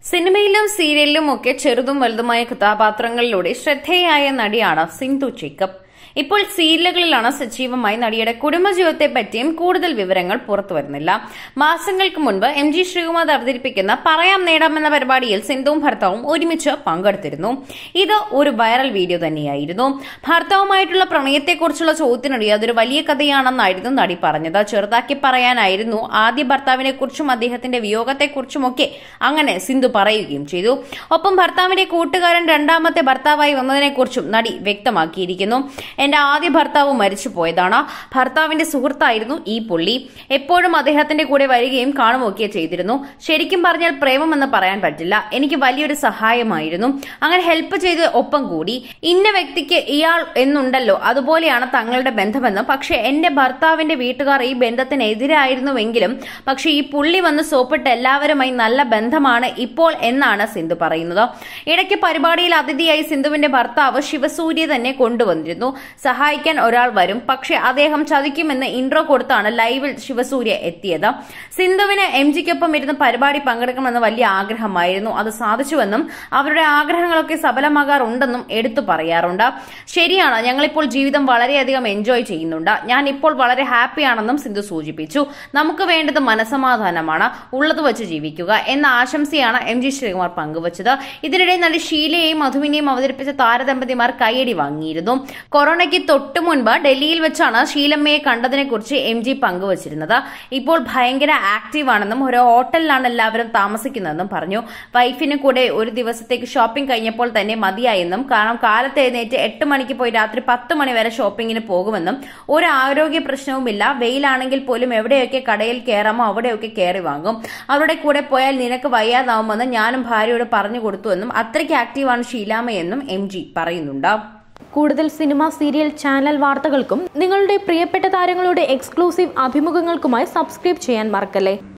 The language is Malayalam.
സിനിമയിലും സീരിയലിലും ഒക്കെ ചെറുതും വലുതുമായ കഥാപാത്രങ്ങളിലൂടെ ശ്രദ്ധേയായ നടിയാണ് സിന്ധു ജേക്കബ് ഇപ്പോൾ സീരിയലുകളിലാണ് സജീവമായി നടിയുടെ കുടുംബജീവിതത്തെ പറ്റിയും കൂടുതൽ വിവരങ്ങൾ പുറത്തുവരുന്നില്ല മാസങ്ങൾക്ക് മുൻപ് എം ജി ശ്രീകുമാർ അവതരിപ്പിക്കുന്ന പറയാം നേടാം എന്ന പരിപാടിയിൽ സിന്ധുവും ഭർത്താവും ഒരുമിച്ച് പങ്കെടുത്തിരുന്നു ഇത് ഒരു വൈറൽ വീഡിയോ തന്നെയായിരുന്നു ഭർത്താവുമായിട്ടുള്ള പ്രണയത്തെക്കുറിച്ചുള്ള ചോദ്യത്തിനിടെ അതൊരു വലിയ കഥയാണെന്നായിരുന്നു നടി പറഞ്ഞത് ചെറുതാക്കി പറയാനായിരുന്നു ആദ്യ ഭർത്താവിനെ കുറിച്ചും അദ്ദേഹത്തിന്റെ വിയോഗത്തെക്കുറിച്ചുമൊക്കെ അങ്ങനെ സിന്ധു പറയുകയും ചെയ്തു ഒപ്പം ഭർത്താവിന്റെ കൂട്ടുകാരൻ രണ്ടാമത്തെ ഭർത്താവായി വന്നതിനെക്കുറിച്ചും നടി വ്യക്തമാക്കിയിരിക്കുന്നു എന്റെ ആദ്യ ഭർത്താവ് മരിച്ചു പോയതാണ് ഭർത്താവിന്റെ സുഹൃത്തായിരുന്നു ഈ പുള്ളി എപ്പോഴും അദ്ദേഹത്തിന്റെ കൂടെ വരികയും കാണുകയൊക്കെ ചെയ്തിരുന്നു ശരിക്കും പറഞ്ഞാൽ പ്രേമമെന്ന് പറയാൻ പറ്റില്ല എനിക്ക് വലിയൊരു സഹായമായിരുന്നു അങ്ങനെ ഹെൽപ്പ് ചെയ്ത് ഒപ്പം കൂടി ഇന്ന വ്യക്തിക്ക് ഇയാൾ എന്നുണ്ടല്ലോ അതുപോലെയാണ് തങ്ങളുടെ ബന്ധമെന്ന് പക്ഷെ എന്റെ ഭർത്താവിന്റെ വീട്ടുകാർ ഈ ബന്ധത്തിനെതിരായിരുന്നുവെങ്കിലും പക്ഷെ ഈ പുള്ളി വന്ന് സോപ്പിട്ട് എല്ലാവരുമായി നല്ല ബന്ധമാണ് ഇപ്പോൾ എന്നാണ് സിന്ധു പറയുന്നത് ഇടയ്ക്ക് പരിപാടിയിൽ അതിഥിയായി സിന്ധുവിന്റെ ഭർത്താവ് ശിവസൂര്യ തന്നെ കൊണ്ടുവന്നിരുന്നു സഹായിക്കാൻ ഒരാൾ വരും പക്ഷെ അദ്ദേഹം ചതിക്കുമെന്ന് ഇൻട്രോ കൊടുത്താണ് ലൈവിൽ ശിവസൂര്യ എത്തിയത് സിന്ധുവിന് എം ജിക്കൊപ്പം ഇരുന്ന് പരിപാടി പങ്കെടുക്കണമെന്ന് വലിയ ആഗ്രഹമായിരുന്നു അത് സാധിച്ചുവെന്നും അവരുടെ ആഗ്രഹങ്ങളൊക്കെ സഫലമാകാറുണ്ടെന്നും എടുത്തു പറയാറുണ്ട് ശരിയാണ് ഞങ്ങളിപ്പോൾ ജീവിതം വളരെയധികം എൻജോയ് ചെയ്യുന്നുണ്ട് ഞാൻ ഇപ്പോൾ വളരെ ഹാപ്പിയാണെന്നും സിന്ധു സൂചിപ്പിച്ചു നമുക്ക് വേണ്ടത് മനസമാധാനമാണ് ഉള്ളത് വെച്ച് ജീവിക്കുക എന്ന ആശംസയാണ് എം ജി ശ്രീകുമാർ പങ്കുവച്ചത് ഇതിനിടെ നടി ഷീലയെയും മധുവിനെയും അവതരിപ്പിച്ച താരദമ്പതിമാർ കൈയടി വാങ്ങിയിരുന്നു കൊറോണയ്ക്ക് തൊട്ടു മുൻപ് ഡൽഹിയിൽ വെച്ചാണ് ഷീലമ്മയെ കണ്ടതിനെ കുറിച്ച് എം ജി പങ്കുവച്ചിരുന്നത് ഇപ്പോൾ ഭയങ്കര ആക്റ്റീവ് ആണെന്നും ഒരു ഹോട്ടലിലാണ് എല്ലാവരും താമസിക്കുന്നതെന്നും പറഞ്ഞു വൈഫിന് കൂടെ ഒരു ദിവസത്തേക്ക് ഷോപ്പിംഗ് കഴിഞ്ഞപ്പോൾ തന്നെ മതിയായെന്നും കാരണം കാലത്ത് എഴുന്നേറ്റ് എട്ട് മണിക്ക് പോയി രാത്രി പത്ത് മണി വരെ ഷോപ്പിങ്ങിന് പോകുമെന്നും ഒരു ആരോഗ്യ പ്രശ്നവുമില്ല വെയിലാണെങ്കിൽ പോലും എവിടെയൊക്കെ കടയിൽ കയറാമോ അവിടെയൊക്കെ കയറി വാങ്ങും അവരുടെ കൂടെ പോയാൽ നിനക്ക് വയ്യാതാവുമെന്ന് ഞാനും ഭാര്യയോട് പറഞ്ഞു കൊടുത്തുവെന്നും അത്രയ്ക്ക് ആക്റ്റീവാണ് ഷീലാമയെന്നും എം ജി പറയുന്നുണ്ട് കൂടുതൽ സിനിമ സീരിയൽ ചാനൽ വാർത്തകൾക്കും നിങ്ങളുടെ പ്രിയപ്പെട്ട താരങ്ങളുടെ എക്സ്ക്ലൂസീവ് അഭിമുഖങ്ങൾക്കുമായി സബ്സ്ക്രൈബ് ചെയ്യാൻ മറക്കല്ലേ